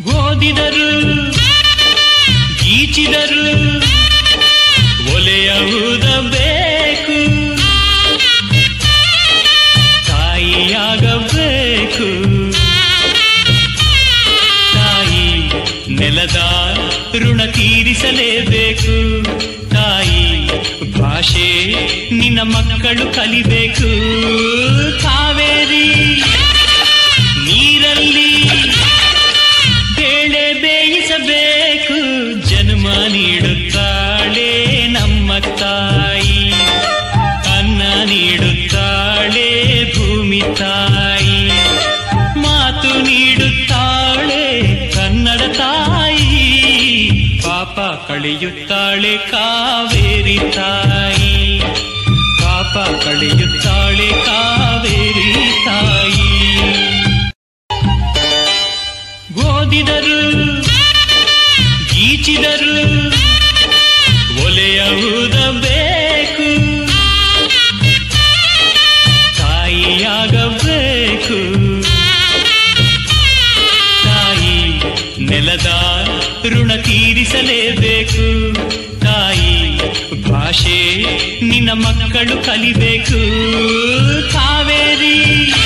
ಓದಿದರು ಗೀಚಿದರು ಒಲೆಯ ಊದಬೇಕು ತಾಯಿಯಾಗಬೇಕು ತಾಯಿ ನೆಲದ ಋಣ ತೀರಿಸಲೇಬೇಕು ತಾಯಿ ಭಾಷೆ ನಿನ್ನ ಮಕ್ಕಳು ಕಲಿಬೇಕು ಕಾವೇರಿ ನೀರಲ್ಲಿ ಬೇಳೆ ಬೇಯಿಸಬೇಕು ಜನ್ಮ ನೀಡುತ್ತಾಳೆ ನಮ್ಮ ತಾಯಿ ಅನ್ನ ನೀಡುತ್ತಾಳೆ ಭೂಮಿ ತಾಯಿ ಮಾತು ನೀಡುತ್ತಾಳೆ ಕನ್ನಡ ತಾಯಿ ಪಾಪ ಕಳೆಯುತ್ತಾಳೆ ಕಾವೇರಿ ತಾಯಿ ಪಾಪ ಕಳೆಯುತ್ತಾಳೆ ಕಾವೇರಿ ತಾಯಿ ಓದಿದರು ಗೀಚಿದರು ಒಲೆಯ ಊದಬೇಕು ತಾಯಿಯಾಗಬೇಕು ತಾಯಿ ನೆಲದ ಋಣ ತೀರಿಸಲೇಬೇಕು ತಾಯಿ ಭಾಷೆ ನಿನ್ನ ಮಕ್ಕಳು ಕಲಿಬೇಕು ಕಾವೇರಿ